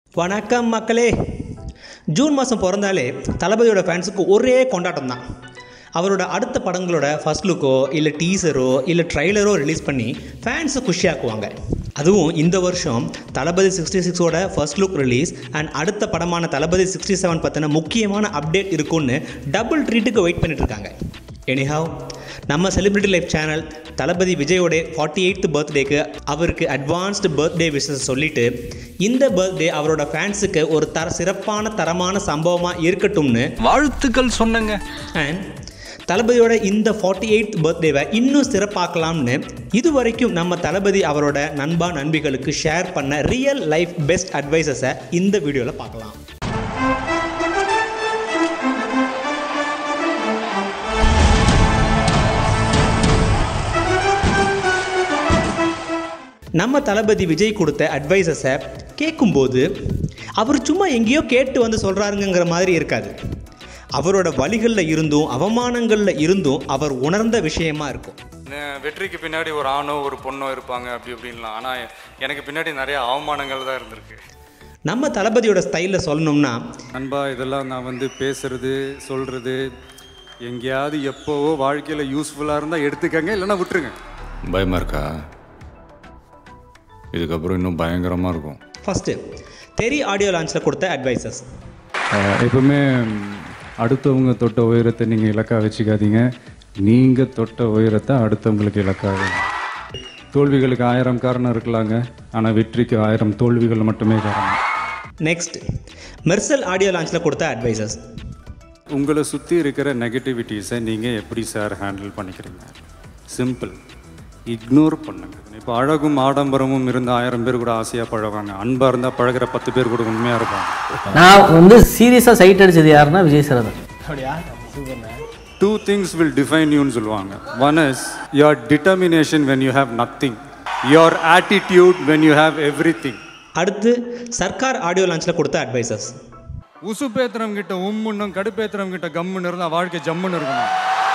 வணக்கம் மக்களே ஜூன் மாதம் பிறந்தாலே தளபதியோட ஃபேன்ஸுக்கு ஒரே கொண்டாட்டம் தான் அவரோட அடுத்த படங்களோட ஃபர்ஸ்ட் லுக்கோ இல்லை டீசரோ இல்லை ட்ரைலரோ ரிலீஸ் பண்ணி ஃபேன்ஸை குஷியாக்குவாங்க அதுவும் இந்த வருஷம் தளபதி சிக்ஸ்டி சிக்ஸோட ஃபர்ஸ்ட் லுக் ரிலீஸ் அண்ட் அடுத்த படமான தளபதி சிக்ஸ்டி செவன் பற்றின முக்கியமான அப்டேட் இருக்குன்னு டபுள் ட்ரீட்டுக்கு வெயிட் பண்ணிட்டு இருக்காங்க எனிஹாவ் நம்ம செலிபிரிட்டி லைஃப் சேனல் தளபதி விஜயோட ஃபார்ட்டி எயித்து பர்த்டேக்கு அவருக்கு அட்வான்ஸ்டு பர்த்டே விஷஸ் சொல்லிட்டு இந்த பர்த்டே அவரோட ஃபேன்ஸுக்கு ஒரு தர சிறப்பான தரமான சம்பவமாக இருக்கட்டும்னு வாழ்த்துக்கள் சொன்னங்க அண்ட் தளபதியோட இந்த ஃபார்ட்டி எயித் பர்த்டேவை இன்னும் சிறப்பாக்கலாம்னு இது வரைக்கும் நம்ம தளபதி அவரோட நண்பா நண்பிகளுக்கு ஷேர் பண்ண ரியல் லைஃப் பெஸ்ட் அட்வைசஸை இந்த வீடியோவில் பார்க்கலாம் நம்ம தளபதி விஜய் கொடுத்த அட்வைசஸை கேட்கும்போது அவர் சும்மா எங்கேயோ கேட்டு வந்து சொல்கிறாருங்கிற மாதிரி இருக்காது அவரோட வழிகளில் இருந்தும் அவமானங்களில் இருந்தும் அவர் உணர்ந்த விஷயமா இருக்கும் நே- வெற்றிக்கு பின்னாடி ஒரு ஆணோ ஒரு பொண்ணோ இருப்பாங்க அப்படி இப்படின்லாம் ஆனால் எனக்கு பின்னாடி நிறைய அவமானங்கள் தான் இருந்திருக்கு நம்ம தளபதியோட ஸ்டைலில் சொல்லணும்னா நண்பா இதெல்லாம் நான் வந்து பேசுறது சொல்றது எங்கேயாவது எப்போவோ வாழ்க்கையில் யூஸ்ஃபுல்லாக இருந்தால் எடுத்துக்கங்க இல்லைன்னா விட்டுருங்க பயமா இருக்கா இதுக்கப்புறம் இன்னும் பயங்கரமா இருக்கும் ஃபஸ்ட்டு தெரி ஆடியோ லான்ச்சில் கொடுத்த அட்வைசஸ் ஆஹ் எப்பவுமே ம், அடுத்தவங்க தொட்ட உயரத்தை நீங்கள் இலக்கா வச்சுக்காதீங்க நீங்கள் தொட்ட உயரத்தை அடுத்தவங்களுக்கு இலக்கா வைங்க. தோல்விகளுக்கு ஆயிரம் காரணம் இருக்கலாங்க ஆனால் வெற்றிக்கு ஆயிரம் தோல்விகள் மட்டுமே காரணம் நெக்ஸ்ட் மெர்சல் ஆடியோ லான்ச்சில் கொடுத்த அட்வைசஸ் உங்களை சுற்றி இருக்கிற நெகட்டிவிட்டிஸை நீங்கள் எப்படி சார் ஹேண்டில் பண்ணிக்கிறீங்க சிம்பிள் இக்னோர் பண்ணுங்க இப்போ அழகும் ஆடம்பரமும் இருந்த ஆயிரம் பேர் கூட ஆசையாக பழகுவாங்க அன்பாக இருந்தால் பழகுற பத்து பேர் கூட உண்மையாக இருப்பாங்க நான் வந்து சீரியஸாக சைட் அடிச்சது யாருன்னா விஜய் சார் தான் டூ திங்ஸ் வில் டிஃபைன் யூன்னு சொல்லுவாங்க one is your determination when you have nothing your attitude when you have everything அடுத்து சர்க்கார் ஆடியோ லான்ச்சில் கொடுத்த அட்வைசஸ் உசுப்பேத்திரம் கிட்ட உம்முன்னும் கடுப்பேத்திரம் கிட்ட கம்முன்னு இருந்தால் வாழ்க்கை ஜம்முன்னு இருக்கணும்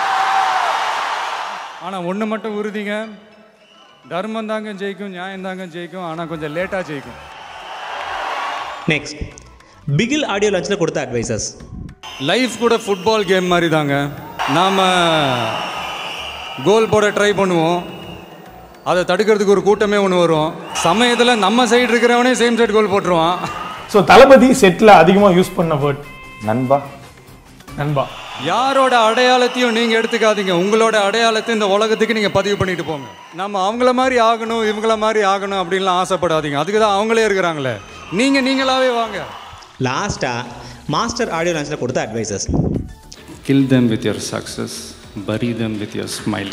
ஆனால் ஒன்று மட்டும் உறுதிங்க தர்மம் தாங்க ஜெயிக்கும் நியாயம் தாங்க ஜெயிக்கும் ஆனால் கொஞ்சம் லேட்டாக ஜெயிக்கும் நெக்ஸ்ட் பிகில் ஆடியோ லான்ச்சில் கொடுத்த அட்வைசஸ் லைஃப் கூட ஃபுட்பால் கேம் மாதிரி தாங்க நாம் கோல் போட ட்ரை பண்ணுவோம் அதை தடுக்கிறதுக்கு ஒரு கூட்டமே ஒன்று வரும் சமயத்தில் நம்ம சைடு இருக்கிறவனே சேம் சைடு கோல் போட்டுருவான் ஸோ தளபதி செட்டில் அதிகமாக யூஸ் பண்ண வேர்ட் நண்பா நண்பா யாரோட அடையாளத்தையும் நீங்கள் எடுத்துக்காதீங்க உங்களோட அடையாளத்தை இந்த உலகத்துக்கு நீங்கள் பதிவு பண்ணிட்டு போங்க நம்ம அவங்கள மாதிரி ஆகணும் இவங்கள மாதிரி ஆகணும் அப்படின்லாம் ஆசைப்படாதீங்க அதுக்கு தான் அவங்களே இருக்கிறாங்களே நீங்கள் நீங்களாவே வாங்க லாஸ்ட்டாக மாஸ்டர் ஆடியோ லான்ச்சில் கொடுத்த advices kill them with your சக்ஸஸ் bury them with your smile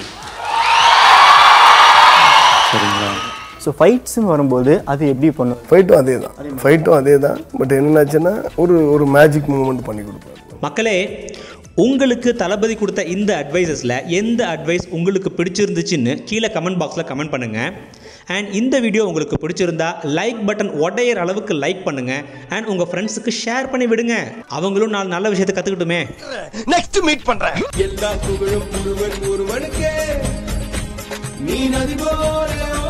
சரிங்களா ஸோ ஃபைட்ஸ்னு வரும்போது அது எப்படி பண்ணும் ஃபைட்டும் அதே தான் ஃபைட்டும் அதே தான் பட் என்னன்னாச்சுன்னா ஒரு ஒரு மேஜிக் மூமெண்ட் பண்ணி கொடுப்பாரு மக்களே உங்களுக்கு தளபதி கொடுத்த இந்த அட்வைசஸில் எந்த அட்வைஸ் உங்களுக்கு பிடிச்சிருந்துச்சுன்னு கீழே கமெண்ட் பாக்ஸில் கமெண்ட் பண்ணுங்கள் அண்ட் இந்த வீடியோ உங்களுக்கு பிடிச்சிருந்தா லைக் பட்டன் உடையிற அளவுக்கு லைக் பண்ணுங்கள் அண்ட் உங்கள் ஃப்ரெண்ட்ஸுக்கு ஷேர் பண்ணி விடுங்க அவங்களும் நாலு நல்ல விஷயத்தை கற்றுக்கிட்டுமே நெக்ஸ்ட் மீட் பண்றேன் எல்லா புகழும் ஒருவன் ஒருவனுக்கே நீ நதி போல